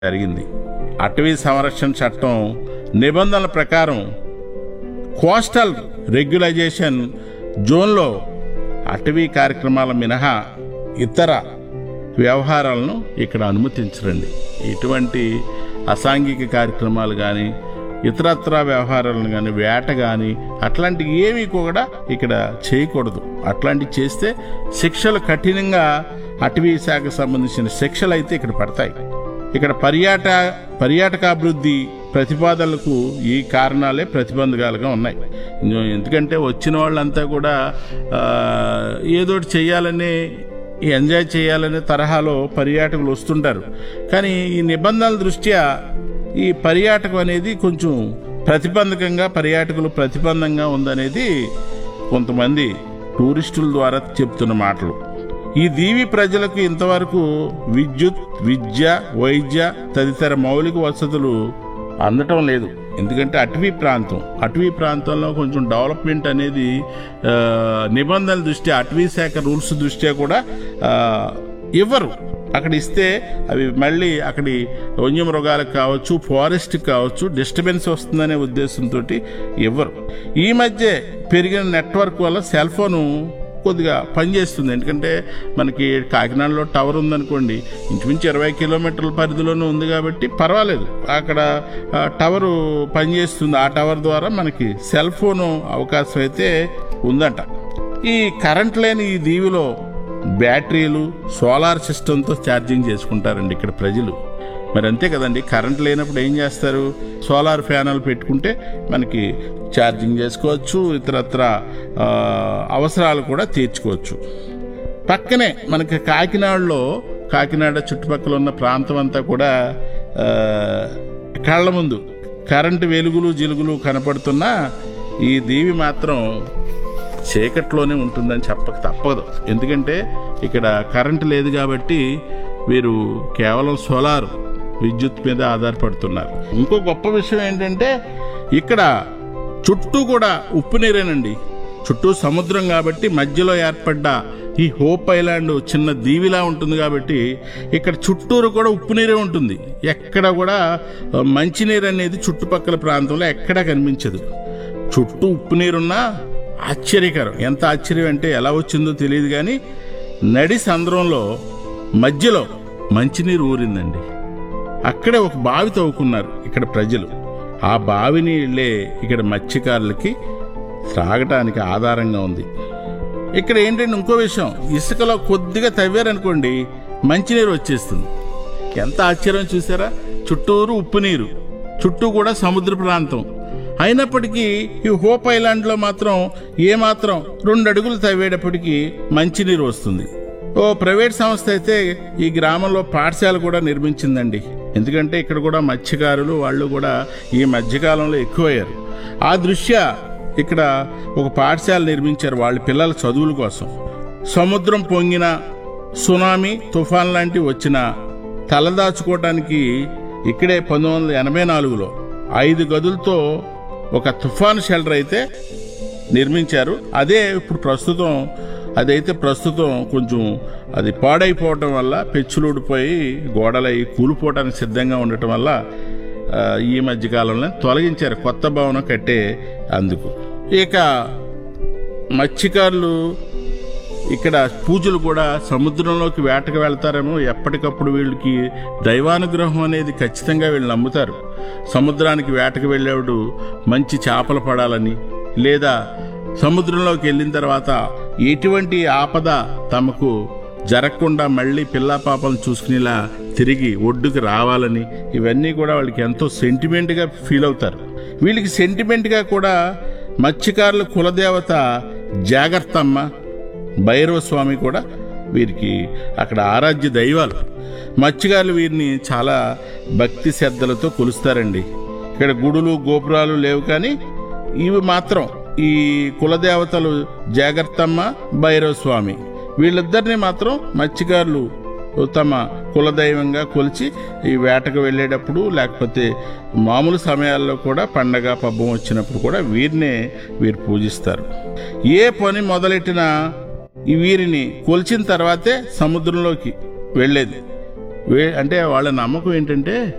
జరిగింది అటవీ సంరక్షణ చట్టం నిబంధనల ప్రకారం కోస్టల్ రెగ్యులైజేషన్ జోన్లో అటవీ కార్యక్రమాల మినహా ఇతర వ్యవహారాలను ఇక్కడ అనుమతించరండి ఎటువంటి అసాంఘిక కార్యక్రమాలు కానీ ఇతరత్ర వ్యవహారాలను కానీ వేట కానీ అట్లాంటివి ఏమీ కూడా ఇక్కడ చేయకూడదు అట్లాంటివి చేస్తే శిక్షలు కఠినంగా అటవీ శాఖకు సంబంధించిన శిక్షలు అయితే ఇక్కడ పడతాయి ఇక్కడ పర్యాట పర్యాటకాభివృద్ధి ప్రతిపాదనలకు ఈ కారణాలే ప్రతిబంధకాలుగా ఉన్నాయి ఎందుకంటే వచ్చిన వాళ్ళంతా కూడా ఆ, ఏదోటి చేయాలని ఎంజాయ్ చేయాలనే తరహాలో పర్యాటకులు వస్తుంటారు కానీ ఈ నిబంధనల దృష్ట్యా ఈ పర్యాటకం అనేది కొంచెం ప్రతిబంధకంగా పర్యాటకులు ప్రతిబంధంగా ఉందనేది కొంతమంది టూరిస్టుల ద్వారా చెప్తున్న మాటలు ఈ దీవి ప్రజలకు ఇంతవరకు విద్యుత్ విద్య వైద్య తదితర మౌలిక వసతులు అందటం లేదు ఎందుకంటే అటవీ ప్రాంతం అటవీ ప్రాంతంలో కొంచెం డెవలప్మెంట్ అనేది ఆ, నిబంధనల దృష్ట్యా అటవీ శాఖ రూల్స్ దృష్ట్యా కూడా ఆ, ఇవ్వరు అక్కడ ఇస్తే అవి మళ్ళీ అక్కడి వన్యమృగాలకు కావచ్చు ఫారెస్ట్ కావచ్చు డిస్టర్బెన్స్ వస్తుందనే ఉద్దేశంతో ఇవ్వరు ఈ మధ్య పెరిగిన నెట్వర్క్ వల్ల సెల్ ఫోను కొద్దిగా పనిచేస్తుంది ఎందుకంటే మనకి కాకినాడలో టవర్ ఉందనుకోండి ఇంచుమించు ఇరవై కిలోమీటర్ల పరిధిలోనే ఉంది కాబట్టి పర్వాలేదు అక్కడ ఆ, టవరు పనిచేస్తుంది ఆ టవర్ ద్వారా మనకి సెల్ ఫోను అవకాశం అయితే ఉందంట ఈ కరెంట్ లేని ఈ దీవిలో బ్యాటరీలు సోలార్ సిస్టంతో ఛార్జింగ్ చేసుకుంటారండి ఇక్కడ ప్రజలు మరి అంతే కదండి కరెంట్ లేనప్పుడు ఏం చేస్తారు సోలార్ ఫ్యానల్ పెట్టుకుంటే మనకి ఛార్జింగ్ చేసుకోవచ్చు ఇతరత్ర ఆ, అవసరాలు కూడా తీర్చుకోవచ్చు పక్కనే మనకి కాకినాడలో కాకినాడ చుట్టుపక్కల ఉన్న ప్రాంతం అంతా కూడా ఆ, కళ్ళ ముందు కరెంటు వెలుగులు జిలుగులు కనపడుతున్న ఈ దీవి మాత్రం చీకట్లోనే ఉంటుందని చెప్పక తప్పదు ఎందుకంటే ఇక్కడ కరెంటు లేదు కాబట్టి వీరు కేవలం సోలార్ విద్యుత్ మీద ఆధారపడుతున్నారు ఇంకో గొప్ప విషయం ఏంటంటే ఇక్కడ చుట్టూ కూడా ఉప్పు నీరేనండి చుట్టూ సముద్రం కాబట్టి మధ్యలో ఏర్పడ్డ ఈ హోప్ ఐలాండ్ చిన్న దీవిలా ఉంటుంది కాబట్టి ఇక్కడ చుట్టూరు కూడా ఉప్పు నీరే ఉంటుంది ఎక్కడ కూడా ఆ, మంచినీరు అనేది చుట్టుపక్కల ప్రాంతంలో ఎక్కడా కనిపించదు చుట్టూ ఉప్పు నీరున్నా ఆశ్చర్యకరం ఎంత ఆశ్చర్యం అంటే ఎలా వచ్చిందో తెలియదు కానీ నడి సంద్రంలో మధ్యలో మంచినీరు ఊరిందండి అక్కడే ఒక బావి తవ్వుకున్నారు ఇక్కడ ప్రజలు ఆ బావి నీళ్ళే ఇక్కడ మత్స్యకారులకి త్రాగటానికి ఆధారంగా ఉంది ఇక్కడ ఏంటంటే ఇంకో విషయం ఇసుకలో కొద్దిగా తవ్వారనుకోండి మంచినీరు వచ్చేస్తుంది ఎంత ఆశ్చర్యం చూసారా చుట్టూరు ఉప్పు నీరు చుట్టూ కూడా సముద్ర ప్రాంతం అయినప్పటికీ ఈ హోప్ ఐలాండ్లో మాత్రం ఏమాత్రం రెండు అడుగులు తవ్వేటప్పటికి మంచినీరు వస్తుంది ఓ ప్రైవేట్ సంస్థ అయితే ఈ గ్రామంలో పాఠశాల కూడా నిర్మించిందండి ఎందుకంటే ఇక్కడ కూడా మత్స్యకారులు వాళ్ళు కూడా ఈ మధ్యకాలంలో ఎక్కువయ్యారు ఆ దృష్ట్యా ఇక్కడ ఒక పాఠశాల నిర్మించారు వాళ్ళ పిల్లల చదువుల కోసం సముద్రం పొంగిన సునామీ తుఫాన్ లాంటివి వచ్చిన తలదాచుకోవటానికి ఇక్కడే పంతొమ్మిది వందల ఎనభై నాలుగులో ఐదు గదులతో ఒక తుఫాన్ షెల్టర్ అయితే నిర్మించారు అదే ఇప్పుడు ప్రస్తుతం అదైతే ప్రస్తుతం కొంచెం అది పాడైపోవటం వల్ల పెచ్చులుడిపోయి గోడలై కూలిపోవడానికి సిద్ధంగా ఉండటం వల్ల ఆ, ఈ మధ్య కాలంలో తొలగించారు కొత్త భవనం కట్టే అందుకు ఇక మత్స్యకారులు ఇక్కడ పూజలు కూడా సముద్రంలోకి వేటకు వెళ్తారేమో ఎప్పటికప్పుడు వీళ్ళకి దైవానుగ్రహం అనేది ఖచ్చితంగా వీళ్ళు నమ్ముతారు సముద్రానికి వేటకు వెళ్ళేవాడు మంచి చేపలు పడాలని లేదా సముద్రంలోకి వెళ్ళిన తర్వాత ఎటువంటి ఆపద తమకు జరగకుండా మళ్ళీ పిల్లా పాపలను చూసుకునేలా తిరిగి ఒడ్డుకు రావాలని ఇవన్నీ కూడా వాళ్ళకి ఎంతో సెంటిమెంట్గా ఫీల్ అవుతారు వీళ్ళకి సెంటిమెంట్గా కూడా మత్స్యకారుల కులదేవత జాగ్రత్తమ్మ భైరవ స్వామి కూడా వీరికి అక్కడ ఆరాధ్య దైవాలు మత్స్యకారులు వీరిని చాలా భక్తి శ్రద్ధలతో కొలుస్తారండి ఇక్కడ గుడులు గోపురాలు లేవు కానీ ఇవి మాత్రం ఈ కులదేవతలు జాగ్రత్తమ్మ భైరవ స్వామి వీళ్ళిద్దరిని మాత్రం మత్స్యకారులు తమ కులదైవంగా కొలిచి ఈ వేటకు వెళ్ళేటప్పుడు లేకపోతే మామూలు సమయాల్లో కూడా పండగ పబ్బం వచ్చినప్పుడు కూడా వీరినే వీరు పూజిస్తారు ఏ పని మొదలెట్టినా ఈ వీరిని కొలిచిన తర్వాతే సముద్రంలోకి వెళ్ళేది వే అంటే వాళ్ళ నమ్మకం ఏంటంటే